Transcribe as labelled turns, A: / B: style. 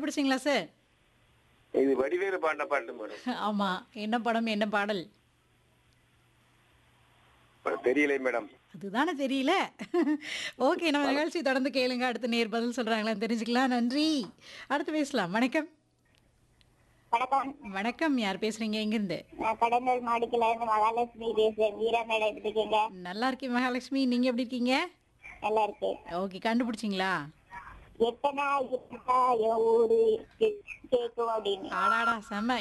A: கண்டுபிடிச்சிங்களா sir
B: இது வடிவேலு பாடின பாட்டு மேடம்
A: ஆமா என்ன படம் என்ன பாடல்
B: தெரியலை மேடம்
A: அதுதானே தெரியல ஓகே நம்ம நிகழ்ச்சி தொடர்ந்து கேளுங்க அடுத்து நேர் பதில் சொல்றாங்களான்னு தெரிஞ்சுக்கலாம் நன்றி அடுத்து பேசலாம் வணக்கம்
C: வணக்கம்
A: வணக்கம் யார் பேசுறீங்க எங்கிருந்து
C: நான் கடலூர் மாடிக்கல இருந்து மகாலட்சுமி பேசுறேன் வீரா மேடம் எப்படி இருக்கீங்க
A: நல்லா இருக்கேன் மகாலட்சுமி நீங்க எப்படி இருக்கீங்க
C: நல்லா இருக்கு
A: ஓகே கண்டுபிடிச்சிங்களா
C: எத்தனை எத்தனை ஊரு இருக்கு கேக்கும் அப்படின்னு
A: ஆடாடா செம்ம